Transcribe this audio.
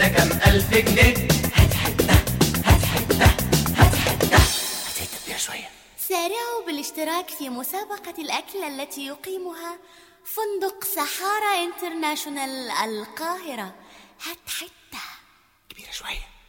كده كام ألف جنيه هات حتة هات حتة هات حتة هات حتة كبيرة شوية سارعوا بالاشتراك في مسابقة الأكل التي يقيمها فندق سحارة انترناشونال القاهرة هات حتة كبيرة شوية